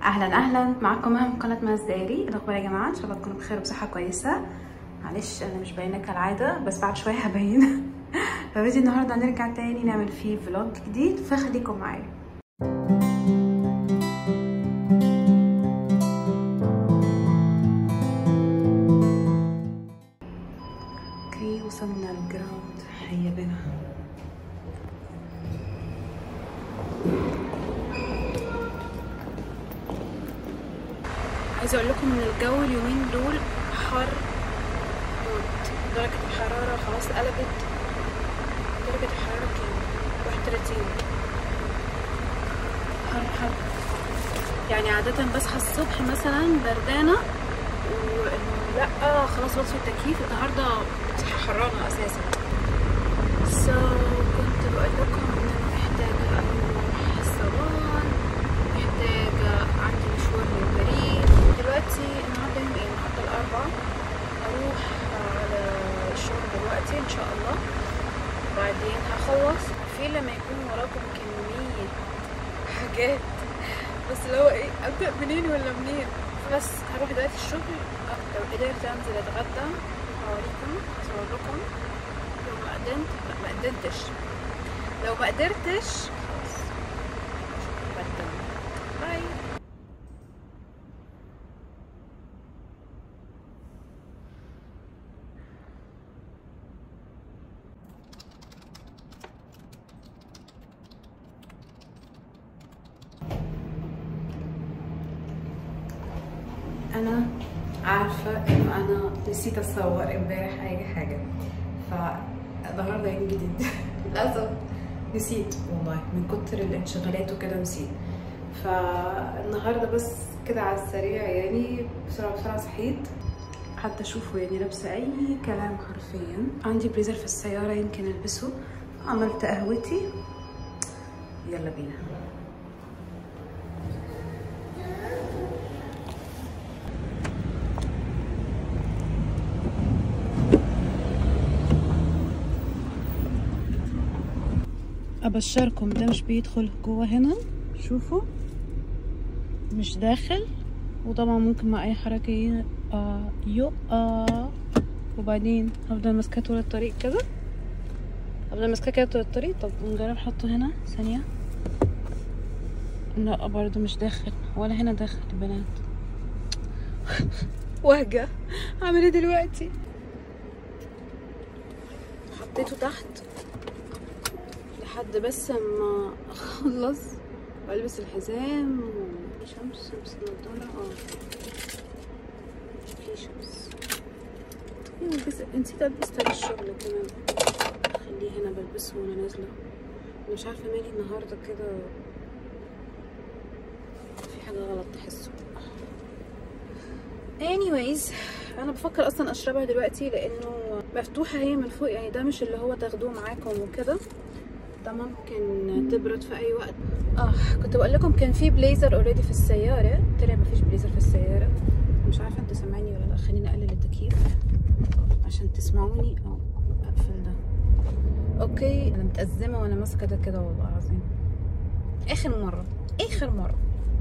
اهلا اهلا معكم مها من قناه ماس دايري الاخبار يا جماعه ان شاء الله تكونوا بخير وبصحه كويسه معلش انا مش باينه كالعاده بس بعد شويه هبين ففيديو النهارده هنرجع تاني نعمل فيه فلوج جديد فخليكم معايا اوكي وصلنا الجراوند هيا بنا عايزه اقول لكم ان الجو اليومين دول حر موت درجه الحراره خلاص قلبت درجه الحراره كام 31 حر حر يعني عادة بصحى الصبح مثلا بردانة وانه لا خلاص بطفي التكييف النهاردة بصحى حرانة اساسا so كنت بقول لكم ان انا محتاجة اروح الصالون محتاجة عندي مشوار للبريد دلوقتي النهارده يوم ايه النهارده الاربعاء اروح على الشغل دلوقتي ان شاء الله وبعدين هخلص في لما يكون وراكم كمية حاجات بس اللي هو ايه ابدا منين ولا منين بس هروح دلوقتي الشغل لو قدرت انزل اتغدى هوريكم اصور لكم لو ما قدرت لا ما قدرتش لو ما قدرتش خلاص بقدم باي انا عارفه انه انا نسيت اصور امبارح اي حاجه فالنهارده يوم جديد للاسف نسيت والله من كتر الانشغالات وكده نسيت فالنهارده بس كده على السريع يعني بسرعه بسرعه صحيت حتى اشوفه يعني لابسه اي كلام حرفيا عندي بريزر في السياره يمكن البسه عملت قهوتي يلا بينا ابشركم ده مش بيدخل جوه هنا شوفوا مش داخل وطبعا ممكن مع اي حركه آه يقع وبعدين هفضل ماسكاه طول الطريق كده هفضل ماسكاه كده طول الطريق طب نجرب نحطه هنا ثانيه لا برضه مش داخل ولا هنا داخل البنات وهجة هعمل ايه دلوقتي حطيته تحت لحد بس ما اخلص والبس الحزام وشمس شمس النضارة اه في شمس ايوه بس نسيت البس تاج الشغل كمان خليه هنا بلبسه وانا نازلة مش عارفة مالي النهاردة كده في حاجة غلط تحسه anyways انا بفكر اصلا اشربها دلوقتي لانه مفتوحة هي من فوق يعني ده مش اللي هو تاخدوه معاكم وكده ده ممكن تبرد في اي وقت اه كنت بقول لكم كان في بليزر اوريدي في السياره طلع مفيش بليزر في السياره مش عارفه انتوا سامعيني ولا لا خليني اقلل التكييف عشان تسمعوني اه اقفل ده اوكي انا متأزمه وانا ماسكه ده كده والله العظيم اخر مره اخر مره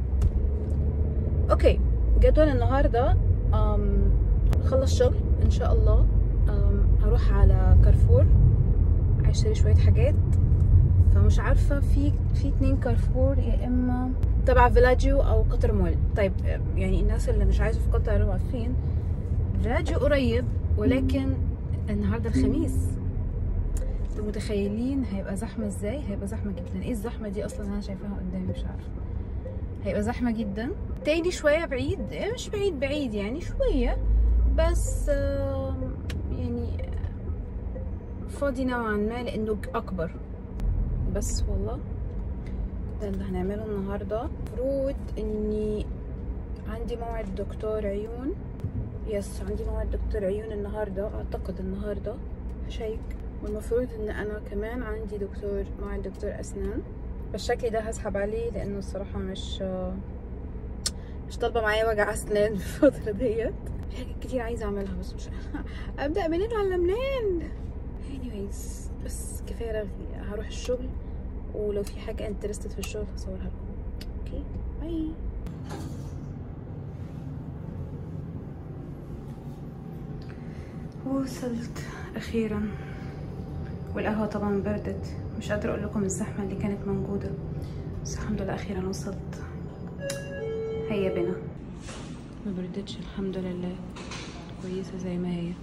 اوكي جدول النهارده أم خلص شغل ان شاء الله أم هروح على كارفور اشتري شويه حاجات فمش عارفه في في اتنين كارفور يا اما تبع فيلاجيو او قطر مول طيب يعني الناس اللي مش عايزه في قطر عارفين فيلاجيو قريب ولكن النهارده الخميس انتوا متخيلين هيبقى زحمه ازاي هيبقى زحمه جدا ايه الزحمه دي اصلا انا شايفاها قدامي مش عارفه هيبقى زحمه جدا تاني شويه بعيد مش بعيد بعيد يعني شويه بس يعني فاضي نوعا ما لانه اكبر بس والله ده اللي هنعمله النهارده المفروض اني عندي موعد دكتور عيون يس عندي موعد دكتور عيون النهارده اعتقد النهارده هشيك والمفروض ان انا كمان عندي دكتور موعد دكتور اسنان بالشكل ده هسحب عليه لانه الصراحه مش مش طالبه معايا وجع اسنان الفتره ديت في حاجات كتير عايزه اعملها بس مش ابدا منين ولا منين anyways بس كفايه رغي هروح الشغل ولو في حاجه انترستد في الشغل هصورها لكم اوكي باي وصلت اخيرا والقهوه طبعا بردت مش قادره اقول لكم الزحمه اللي كانت موجوده بس الحمد لله اخيرا وصلت هيا بنا ما بردتش الحمد لله كويسه زي ما هي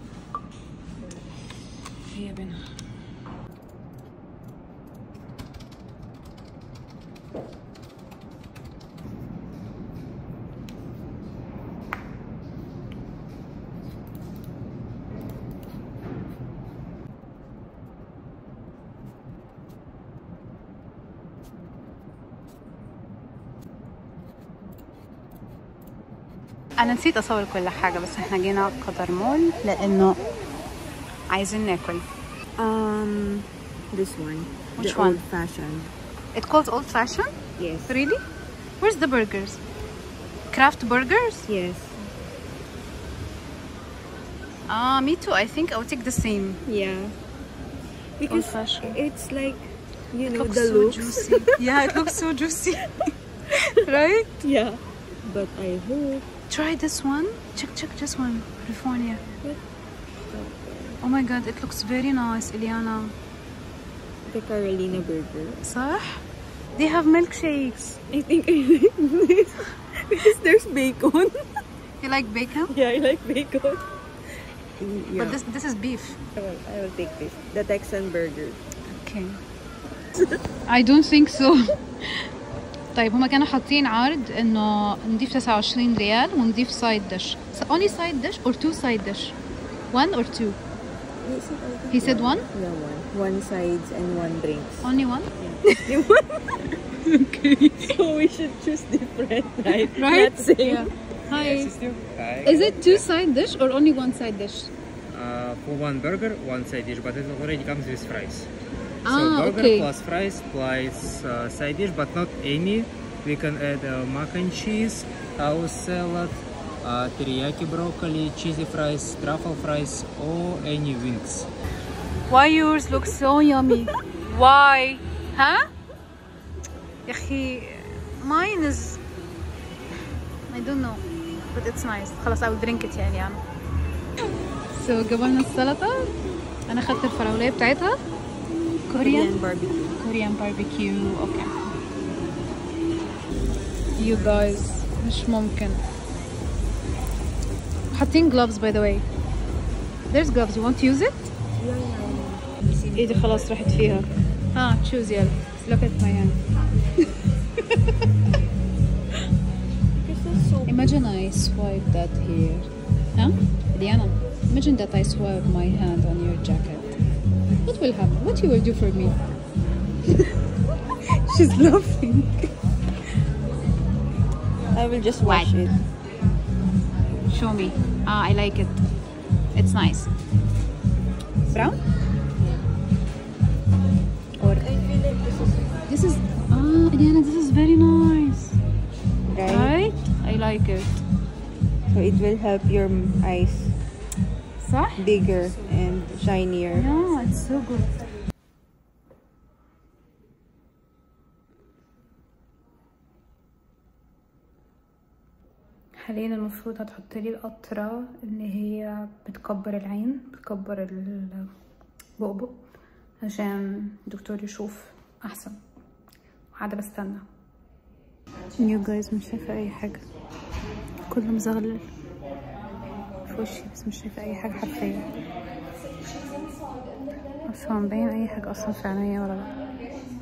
هيا بنا انا نسيت اصور كل حاجه بس احنا جينا قطر مول لانه عايزين ناكل Um, this one. Which the one? Old fashioned. It called old fashioned? Yes. Really? Where's the burgers? Kraft burgers? Yes. Ah, me too. I think I'll take the same. Yeah. Because fashioned. it's like you It know looks the so looks. juicy. yeah, it looks so juicy. right? Yeah. But I hope Try this one. Check, check this one. California. Oh my god, it looks very nice, Eliana. the Carolina burger. صح? They have milkshakes. I think I like this because there's bacon. You like bacon? yeah, I like bacon. Yeah. But this this is beef. I will, I will take this. The Texan burger. Okay. I don't think so. طيب هما كانوا حاطين عرض انه نضيف 29 ريال ونضيف سايد ديش. Only side dish or two side dish? One or two? He said, I think He said one? Yeah, one. One sides and one drinks. Only one? okay. So we should choose different, right? Right? Not same. Yeah. Hi. Hi. Is it two side dish or only one side dish? Uh, for one burger, one side dish, but it already comes with fries. Ah, so burger okay. plus fries plus uh, side dish, but not any. We can add uh, mac and cheese, house salad, uh, teriyaki broccoli, cheesy fries, truffle fries, or any wings. Why yours look so yummy? Why? Huh? يا أخي mine is I don't know but it's nice خلاص I will drink it يعني أنا so جبنا السلطة أنا أخدت الفراولية بتاعتها كوريان Korean barbecue. كوريان باربيكيو اوكي you guys مش ممكن حاطين gloves by the way there's gloves you want to use it ايدي خلاص رحت فيها ها choose يلا look at my hand This is so imagine I swipe that here huh Diana imagine that I swipe my hand on your jacket what will happen what you will do for me she's laughing I will just wash What? it. Show me. Ah, I like it. It's nice. Brown? Or I feel like this is this is ah, Diana, this is very nice. right. Right? I like it. So it will help your eyes صح? bigger and shinier. Yeah, it's so good. حاليا المفروض هتحط لي القطرة اللي هي بتكبر العين بتكبر البؤبؤ عشان الدكتور يشوف احسن وقاعدة بستنى يو جايز مش شايفة اي حاجة كله مزغلل في وشي بس مش شايفة اي حاجة حرفيا بس هو مبين اي حاجة اصلا في عينيا ولا لا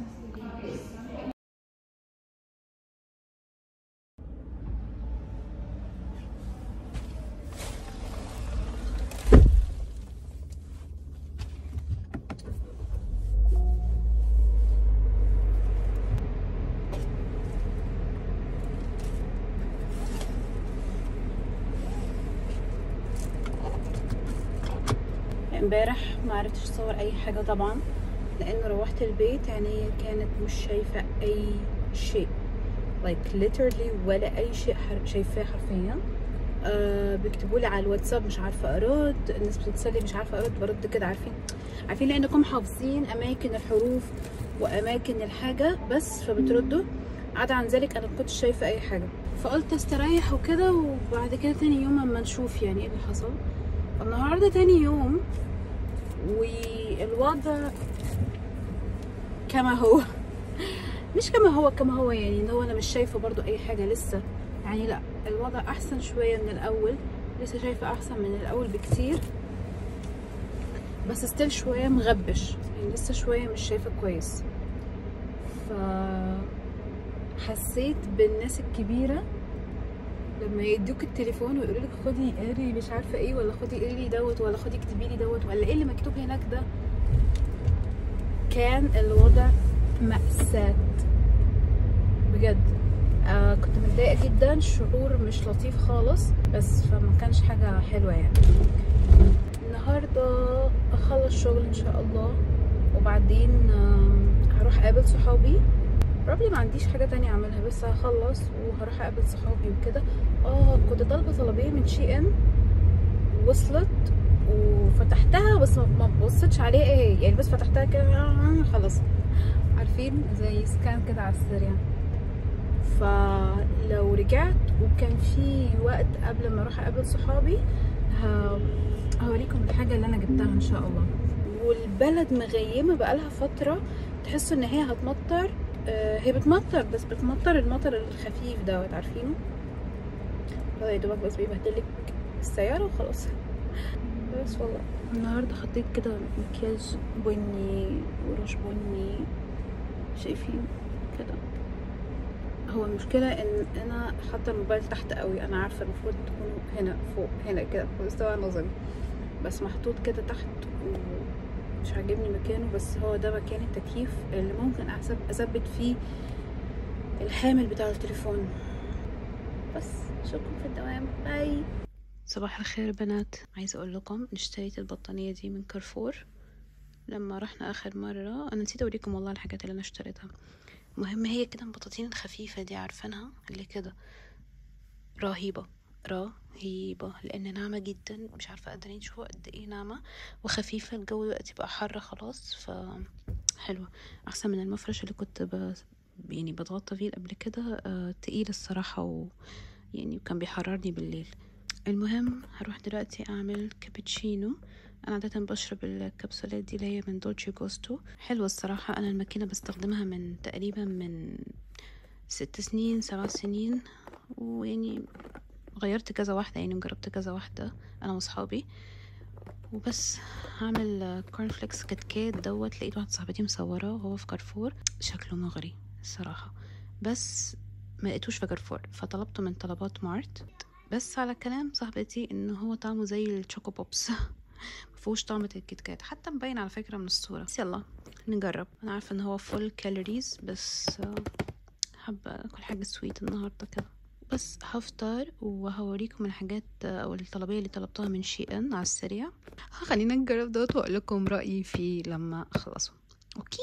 امبارح ما عرفتش اصور اي حاجه طبعا لان روحت البيت عينيا كانت مش شايفه اي شيء like literally ولا اي شيء حر... شايفاه حرفيا أه بيكتبوا لي على الواتساب مش عارفه ارد الناس بتتسلي مش عارفه ارد برد كده عارفين عارفين لانكم حافظين اماكن الحروف واماكن الحاجه بس فبتردوا عدا عن ذلك انا ما كنتش شايفه اي حاجه فقلت استريح وكده وبعد كده تاني يوم اما نشوف يعني ايه اللي حصل النهارده تاني يوم والوضع كما هو مش كما هو كما هو يعني ان هو انا مش شايفه برضو اي حاجه لسه يعني لا الوضع احسن شويه من الاول لسه شايفه احسن من الاول بكتير بس ستيل شويه مغبش يعني لسه شويه مش شايفه كويس ف حسيت بالناس الكبيره لما يدوك التليفون ويقولوا لك خدي اقري مش عارفه ايه ولا خدي اقري لي دوت ولا خدي اكتبي لي دوت ولا ايه اللي مكتوب هناك ده كان الوضع مأساة بجد آه كنت متضايقة جدا شعور مش لطيف خالص بس فما كانش حاجة حلوة يعني النهاردة أخلص شغل إن شاء الله وبعدين آه هروح أقابل صحابي probably ما عنديش حاجة تانية أعملها بس هخلص وهروح أقابل صحابي وكده اه كنت طالبة طلبية من شي ان وصلت وفتحتها بس ما ما بصيتش عليه ايه يعني بس فتحتها كده خلاص عارفين زي سكان كده على السريع فلو رجعت وكان في وقت قبل ما اروح اقابل صحابي ه- هوريكم الحاجه اللي انا جبتها ان شاء الله والبلد مغيمه بقالها فتره تحسوا ان هي هتمطر آه، هي بتمطر بس بتمطر المطر الخفيف دوت عارفينه هو يا دوبك بس بيبهدلك السياره وخلاص بس والله النهارده حطيت كده مكياج بني وروش بني شايفين كده هو المشكلة ان انا حاطة الموبايل تحت قوي انا عارفة المفروض تكون هنا فوق هنا كده في مستوى نظري بس محطوط كده تحت ومش عاجبني مكانه بس هو ده مكان التكييف اللي ممكن أحسب- اثبت فيه الحامل بتاع التليفون بس اشوفكم في الدوام باي صباح الخير بنات عايزة اقول لكم اشتريت البطانية دي من كارفور لما رحنا اخر مرة انا نسيت اوريكم والله الحاجات اللي انا اشتريتها المهم هي كده البطاطين الخفيفة دي عارفينها اللي كده رهيبة رهيبة لأن ناعمة جدا مش عارفة قادرين تشوفوا قد ايه ناعمة وخفيفة الجو دلوقتي بقى حر خلاص ف حلوة أحسن من المفرش اللي كنت ب... يعني بتغطى فيه قبل كده آه تقيل الصراحة و يعني وكان بيحررني بالليل المهم هروح دلوقتي أعمل كابتشينو أنا عادة بشرب الكبسولات دي اللي هي من دولتشي جوستو حلوة الصراحة أنا الماكينة بستخدمها من تقريبا من ست سنين سبع سنين ويعني غيرت كذا واحدة يعني جربت كذا واحدة أنا وصحابي وبس هعمل كورن فليكس كات كات دوت لقيت واحدة صاحبتي مصورة وهو في كارفور شكله مغري الصراحة بس ما لقيتوش في كارفور فطلبته من طلبات مارت بس على كلام صاحبتي ان هو طعمه زي الشوكو بوبس مفيهوش طعمة الكيت كات حتى مبين على فكرة من الصورة بس يلا نجرب انا عارفة ان هو فول كالوريز بس آه، حابة اكل حاجة سويت النهاردة كده بس هفطر وهوريكم الحاجات آه، او الطلبية اللي طلبتها من شي ان على السريع خلينا نجرب دوت واقول لكم رأيي فيه لما اخلصه اوكي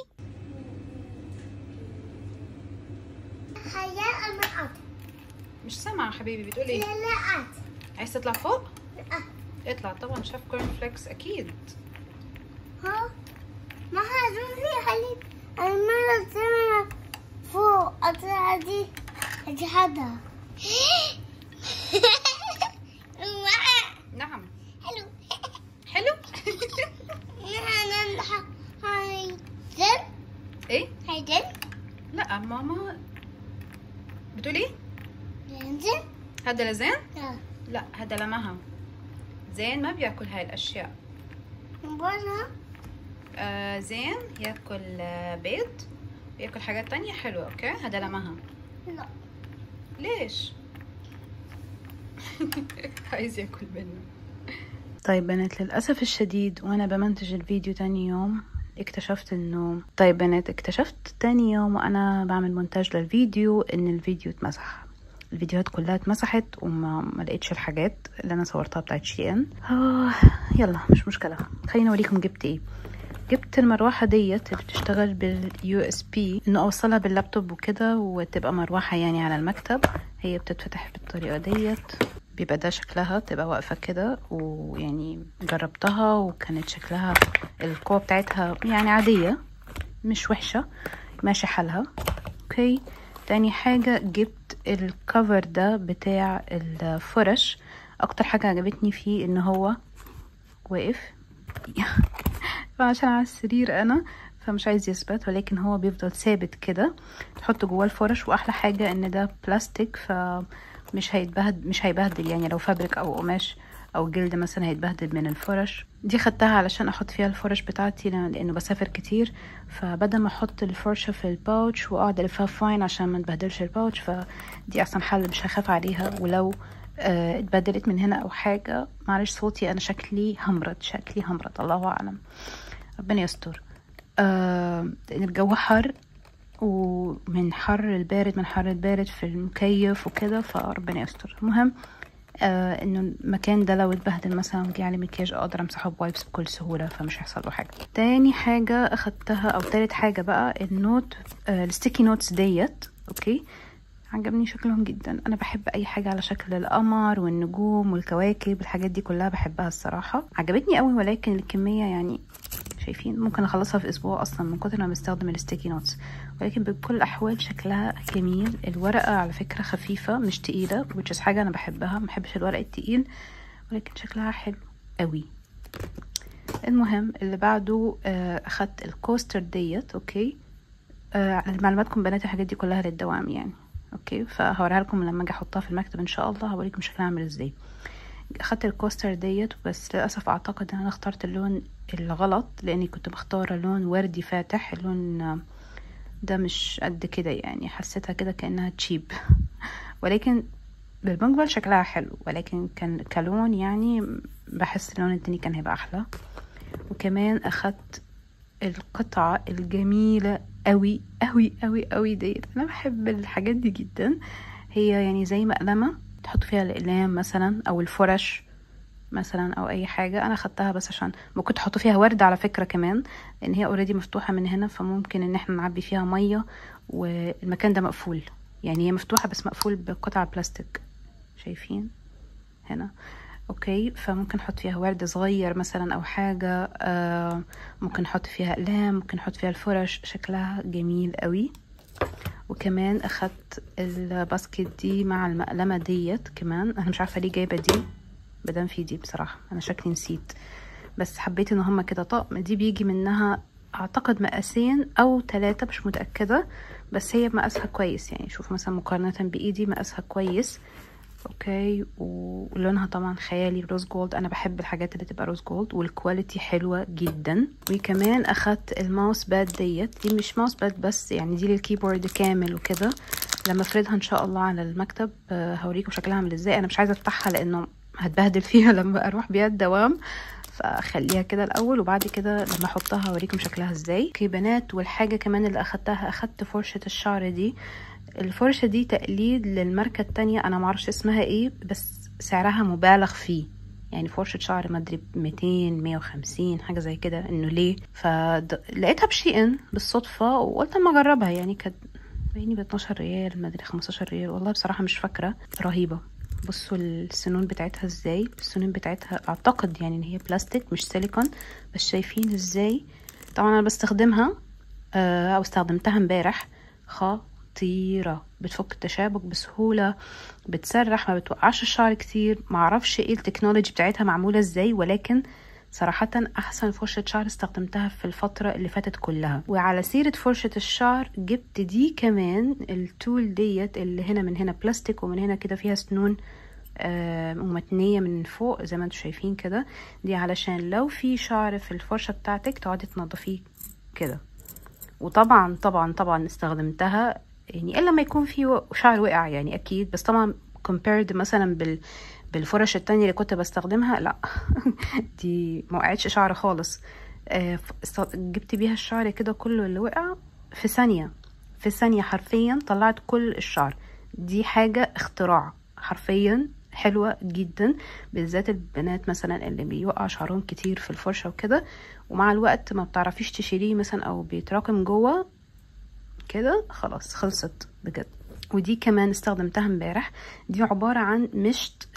حياة المرأة مش سامعة حبيبي بتقولي لا لا عايز تطلع فوق اطلع طبعا شاف كورن فليكس اكيد ها ما هزوم في حليب المرة الثانية فوق أطلع دي دي حدا نعم حلو حلو أنا هيدن ايه هيدن لا ماما بتقولي ينزل هذا لزين لا لا هذا لمها زين ما بياكل هاي الاشياء برا آه زين ياكل آه بيض بياكل حاجات تانية حلوة اوكي هذا لمها لا ليش عايز ياكل منه طيب بنات للأسف الشديد وأنا بمنتج الفيديو تاني يوم اكتشفت انه طيب بنات اكتشفت تاني يوم وانا بعمل مونتاج للفيديو ان الفيديو اتمسح الفيديوهات كلها اتمسحت وما ما لقيتش الحاجات اللي انا صورتها بتاعت شي ان آه يلا مش مشكله خليني اوريكم جبت ايه جبت المروحه ديت اللي بتشتغل باليو اس بي انه اوصلها باللابتوب وكده وتبقى مروحه يعني على المكتب هي بتتفتح بالطريقه ديت بيبقى ده شكلها تبقى واقفه كده ويعني جربتها وكانت شكلها القوه بتاعتها يعني عاديه مش وحشه ماشي حالها اوكي تاني حاجة جبت الكفر ده بتاع الفرش اكتر حاجة عجبتني فيه ان هو واقف فعشان على السرير انا فمش عايز يثبت ولكن هو بيفضل ثابت كده تحط جواه الفرش واحلى حاجه ان ده بلاستيك فمش هيتبهدل مش هيبهدل يعني لو فابريك او قماش او جلد مثلا هيتبهدل من الفرش دي خدتها علشان احط فيها الفرش بتاعتي لأن- لانه بسافر كتير فبدل ما احط الفرشه في الباوتش واقعد الفها فاين عشان ما تبهدلش الباوتش فدي احسن حل مش هخاف عليها ولو آه، اتبدلت من هنا او حاجه معلش صوتي انا شكلي همرض شكلي همرض الله اعلم ربنا يستر آه لان الجو حر ومن حر البارد من حر البارد في المكيف وكده فربنا يستر المهم آه انه المكان ده لو اتبهدل مثلا وجي عليه مكياج اقدر امسحه بوايبس بكل سهوله فمش هيحصل له حاجه تاني حاجه اخدتها او تالت حاجه بقى النوت آه الستيكي نوتس ديت اوكي عجبني شكلهم جدا انا بحب اي حاجه على شكل القمر والنجوم والكواكب الحاجات دي كلها بحبها الصراحه عجبتني قوي ولكن الكميه يعني شايفين ممكن اخلصها في اسبوع اصلا من كتر ما بستخدم الستيكي نوتس ولكن بكل الاحوال شكلها جميل الورقه على فكره خفيفه مش تقيله which is حاجه انا بحبها ما بحبش الورق التقيل ولكن شكلها حلو قوي المهم اللي بعده آه، اخدت الكوستر ديت اوكي آه، لمعلوماتكم بنات الحاجات دي كلها للدوام يعني اوكي فهوريها لكم لما اجي احطها في المكتب ان شاء الله هوريكم شكلها عامل ازاي اخدت الكوستر ديت بس للاسف اعتقد ان انا اخترت اللون الغلط لاني كنت مختاره لون وردي فاتح اللون آه، ده مش قد كده يعني حسيتها كده كانها تشيب ولكن بالمقبل شكلها حلو ولكن كان كلون يعني بحس اللون التاني كان هيبقى احلى وكمان اخدت القطعة الجميلة قوي قوي قوي قوي ديت انا بحب الحاجات دي جدا هي يعني زي مقلمة تحط فيها الاقلام مثلا او الفرش مثلا او اي حاجة انا خدتها بس عشان ممكن تحطوا فيها ورد على فكرة كمان لان هي اوريدي مفتوحة من هنا فممكن ان احنا نعبي فيها مية والمكان ده مقفول يعني هي مفتوحة بس مقفول بقطع بلاستيك شايفين هنا اوكي فممكن نحط فيها ورد صغير مثلا او حاجة آه ممكن نحط فيها اقلام ممكن نحط فيها الفرش شكلها جميل قوي وكمان اخدت الباسكت دي مع المقلمة ديت كمان انا مش عارفة ليه جايبة دي مادام في دي بصراحة انا شكلي نسيت بس حبيت ان هما كده طقم دي بيجي منها اعتقد مقاسين او ثلاثة مش متأكدة بس هي مقاسها كويس يعني شوف مثلا مقارنة بايدي مقاسها كويس اوكي ولونها طبعا خيالي روز جولد انا بحب الحاجات اللي تبقى روز جولد والكواليتي حلوه جدا وكمان اخدت الماوس باد ديت دي مش ماوس باد بس يعني دي للكيبورد كامل وكده لما افردها ان شاء الله على المكتب آه، هوريكم شكلها عامل ازاي انا مش عايزه افتحها لانه هتبهدل فيها لما اروح بيها الدوام فخليها كده الاول وبعد كده لما احطها هوريكم شكلها ازاي اوكي بنات والحاجه كمان اللي اخدتها اخدت فرشه الشعر دي الفرشة دي تقليد للماركة التانية أنا معرفش اسمها ايه بس سعرها مبالغ فيه يعني فرشة شعر مدري ميتين مية وخمسين حاجة زي كده انه ليه فلقيتها بشي ان بالصدفة وقلت اما اجربها يعني كانت بيني ب 12 ريال مدري 15 ريال والله بصراحة مش فاكرة رهيبة بصوا السنون بتاعتها ازاي السنون بتاعتها اعتقد يعني ان هي بلاستيك مش سيليكون بس شايفين ازاي طبعا انا بستخدمها آه، او استخدمتها امبارح خطيرة بتفك التشابك بسهولة بتسرح ما بتوقعش الشعر كتير معرفش ايه التكنولوجي بتاعتها معمولة ازاي ولكن صراحة أحسن فرشة شعر استخدمتها في الفترة اللي فاتت كلها وعلى سيرة فرشة الشعر جبت دي كمان التول ديت اللي هنا من هنا بلاستيك ومن هنا كده فيها سنون آه، ومتنية من فوق زي ما انتم شايفين كده دي علشان لو في شعر في الفرشة بتاعتك تقعدي تنضفيه كده وطبعا طبعا طبعا استخدمتها يعني الا ما يكون في و- شعر وقع يعني اكيد بس طبعا compared مثلا بال بالفرش التانية اللي كنت بستخدمها لا دي ما وقعتش شعر خالص آه، ف- است- جبت بيها الشعر كده كله اللي وقع في ثانية في ثانية حرفيا طلعت كل الشعر دي حاجة اختراع حرفيا حلوة جدا بالذات البنات مثلا اللي بيوقع شعرهم كتير في الفرشة وكده ومع الوقت ما بتعرفيش تشيليه مثلا او بيتراكم جوه كده خلاص خلصت بجد ودي كمان استخدمتها امبارح دي عبارة عن مشط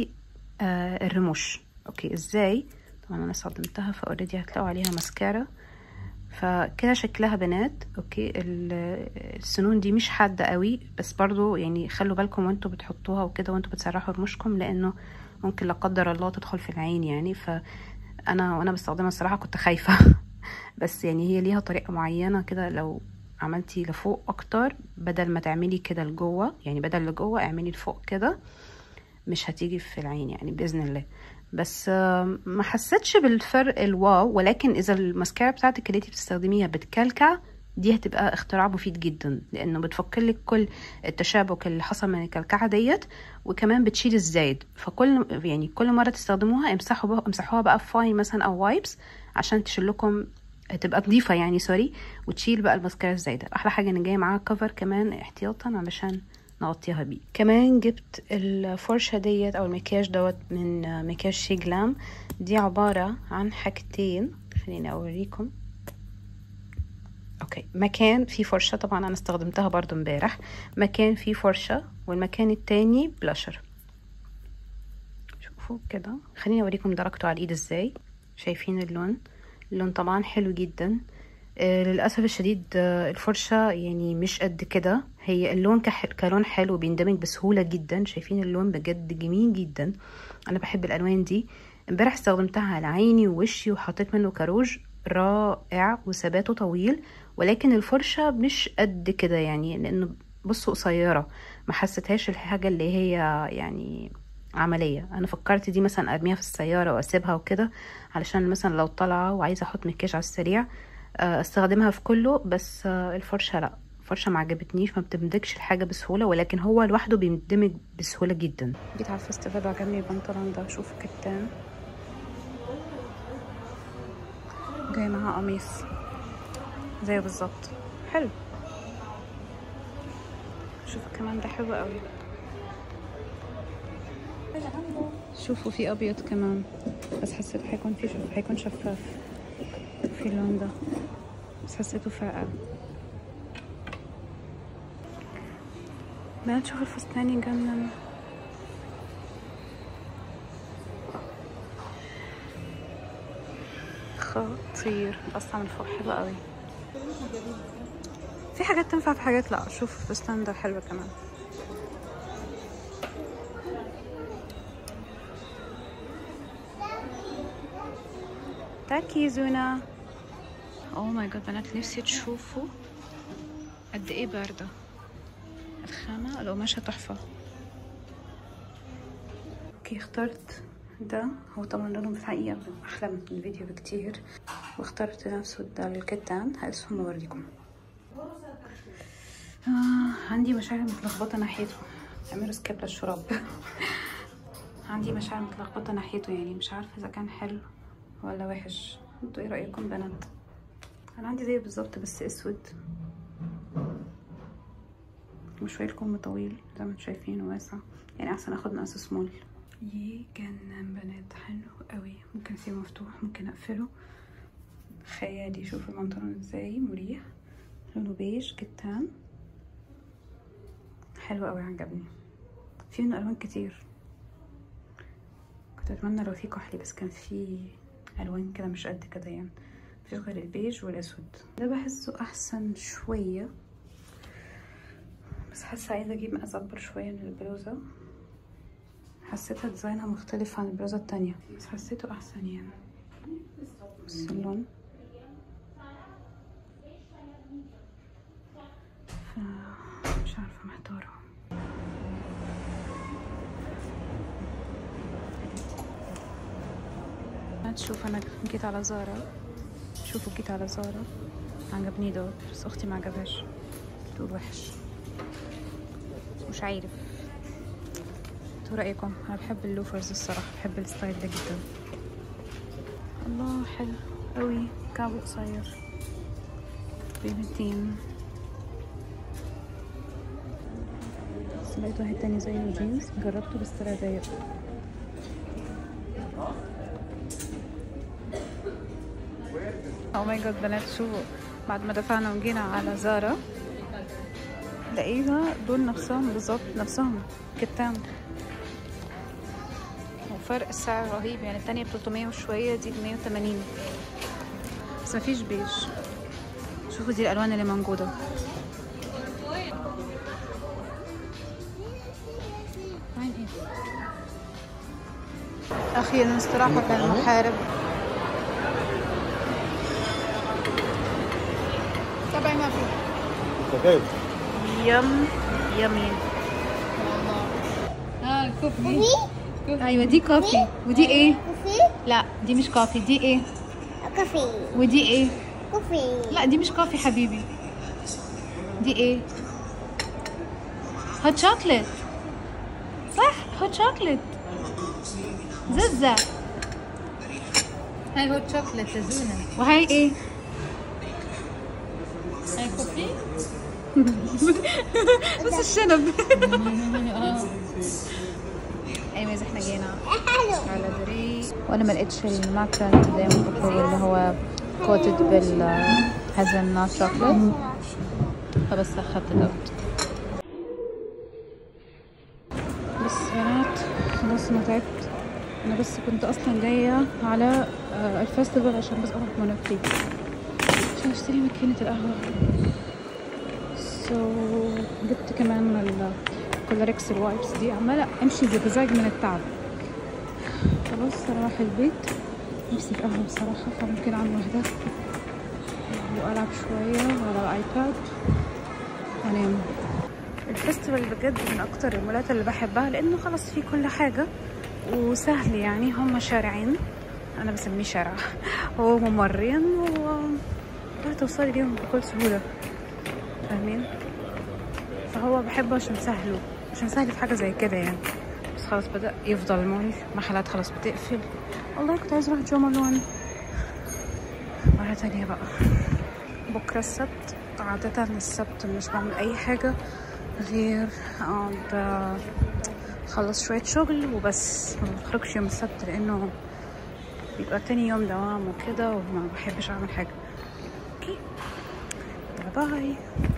للرموش اوكي ازاي طبعا انا استخدمتها فاوريدي هتلاقوا عليها ماسكارا فكده شكلها بنات اوكي ال- السنون دي مش حادة قوي بس برضو يعني خلوا بالكم وانتوا بتحطوها وكده وانتوا بتسرحوا رموشكم لانه ممكن لا قدر الله تدخل في العين يعني ف انا وانا بستخدمها الصراحه كنت خايفه بس يعني هي ليها طريقه معينه كده لو عملتي لفوق اكتر بدل ما تعملي كده لجوه يعني بدل لجوه اعملي لفوق كده مش هتيجي في العين يعني باذن الله بس آه، ما حسيتش بالفرق الواو ولكن اذا الماسكارا بتاعتك اللي انتي بتستخدميها بتكلكع دي هتبقى اختراع مفيد جدا لانه بتفك لك كل التشابك اللي حصل من الكلكعه ديت وكمان بتشيل الزايد فكل يعني كل مره تستخدموها امسحوا بقى امسحوها بقى بفاين مثلا او وايبس عشان تشيل لكم تبقى نظيفه يعني سوري وتشيل بقى الماسكارا الزايده احلى حاجه ان جايه معاها كفر كمان احتياطا علشان نغطيها بيه كمان جبت الفرشه ديت او المكياج دوت من مكياج شي جلام دي عباره عن حاجتين خليني اوريكم اوكي مكان فيه فرشه طبعا انا استخدمتها برضو امبارح مكان فيه فرشه والمكان التاني بلاشر شوفوا كده خليني اوريكم درجته على الايد ازاي شايفين اللون اللون طبعا حلو جدا آه للاسف الشديد آه الفرشه يعني مش قد كده هي اللون كح... كلون حلو بيندمج بسهوله جدا شايفين اللون بجد جميل جدا انا بحب الالوان دي امبارح استخدمتها على عيني ووشي وحطيت منه كروج رائع وثباته طويل ولكن الفرشه مش قد كده يعني لانه بصوا قصيره ما حسيتهاش الحاجه اللي هي يعني عمليه انا فكرت دي مثلا ارميها في السياره واسيبها وكده علشان مثلا لو طالعه وعايزه احط مكياج على السريع آه، استخدمها في كله بس آه، الفرشه لا الفرشه ما عجبتنيش ما بتمدكش الحاجه بسهوله ولكن هو لوحده بيندمج بسهوله جدا جيت على الفستيفال وعجبني البنطلون ده شوفوا كتان جاي معاه قميص زيه بالظبط حلو شوفوا كمان ده حلو قوي شوفوا في ابيض كمان بس حسيت هيكون في هيكون شفاف في اللون ده بس حسيته فاقع ما تشوف الفستان يجنن خطير قصة من فوق حلوة قوي في حاجات تنفع في حاجات لا شوف الفستان ده حلو كمان تاكي زونا اوه ماي جاد بنات نفسي تشوفوا قد ايه باردة الخامة القماشة تحفة اوكي اخترت ده هو طبعا لونه في الحقيقة احلى من الفيديو بكتير واخترت نفسه ده الكتان هقسم واوريكم آه عندي مشاعر متلخبطة ناحيته اعملوا سكيب للشراب عندي مشاعر متلخبطة ناحيته يعني مش عارفة اذا كان حلو ولا وحش انتوا ايه رأيكم بنات انا عندي زيه بالظبط بس اسود وشوية الكم طويل زي ما انتوا شايفين واسع يعني احسن اخد مقاس سمول يجنن بنات حلو قوي ممكن اسيبه مفتوح ممكن اقفله خيالي شوفوا البنطلون ازاي مريح لونه بيج كتان حلو قوي عجبني في منه الوان كتير كنت اتمنى لو في كحلي بس كان في الوان كده مش قد كده يعني مفيش غير البيج والاسود ده بحسه احسن شويه بس حاسه عايزه اجيب مقاس اكبر شويه من البلوزه حسيتها ديزاينها مختلف عن البلوزه التانية بس حسيته احسن يعني بس اللون ف- مش عارفه محتاره تشوف انا جيت على زارا شوفوا جيت على زارا عجبني دوت بس اختي ما عجبهاش تقول وحش مش عارف انتوا رايكم انا بحب اللوفرز الصراحه بحب الستايل ده جدا الله حلو قوي كعبه قصير بيبتين بس لقيت واحد تاني زيه جينز جربته بس طلع ضيق او ماي جاد بنات شوفوا بعد ما دفعنا وجينا على زارا لقينا دول نفسهم بالظبط نفسهم كتان وفرق السعر رهيب يعني التانية ب 300 وشوية دي ب 180 بس مفيش بيج شوفوا دي الألوان اللي موجودة وين ايه أخيرا استراحة المحارب طبعا ما في Okay. يم يمين اه كوفي كوفي ايوه دي كوفي ودي ايه كوفي لا دي مش كوفي دي ايه كوفي ودي ايه كوفي لا دي مش كوفي حبيبي دي ايه هوت شوكليت صح هوت شوكليت ززة هاي هوت شوكليت لزونة وهاي ايه هاي كوفي بس الشنب ايوه اذا احنا جينا حلو على دري وانا ما لقيتش الماكرون اللي بطلب اللي هو كوتد بالهازل نات شوكليت فبس اخذت الاوت بس بنات خلاص انا تعبت انا بس كنت اصلا جايه على آه، الفestival عشان بس اروح مونوبري عشان اشتري ماكينه القهوه سو جبت كمان الكولاريكس الوايبس دي عماله امشي زجزاج من التعب خلاص اروح البيت نفسي في قهوه بصراحه فممكن اعمل واحده والعب شويه على الايباد وانام الفestival بجد من اكتر المولات اللي بحبها لانه خلاص فيه كل حاجه وسهل يعني هم شارعين انا بسميه شارع هو ممرين و توصلي ليهم بكل سهوله فاهمين فهو بحبه عشان سهله عشان سهل في حاجه زي كده يعني بس خلاص بدأ يفضل مول محلات خلاص بتقفل والله كنت عايزة اروح جو مالون مرة تانية بقى بكرة السبت عادة السبت مش بعمل أي حاجة غير أقعد أخلص شوية شغل وبس ما بخرجش يوم السبت لأنه بيبقى تاني يوم دوام وكده وما بحبش أعمل حاجة اوكي باي باي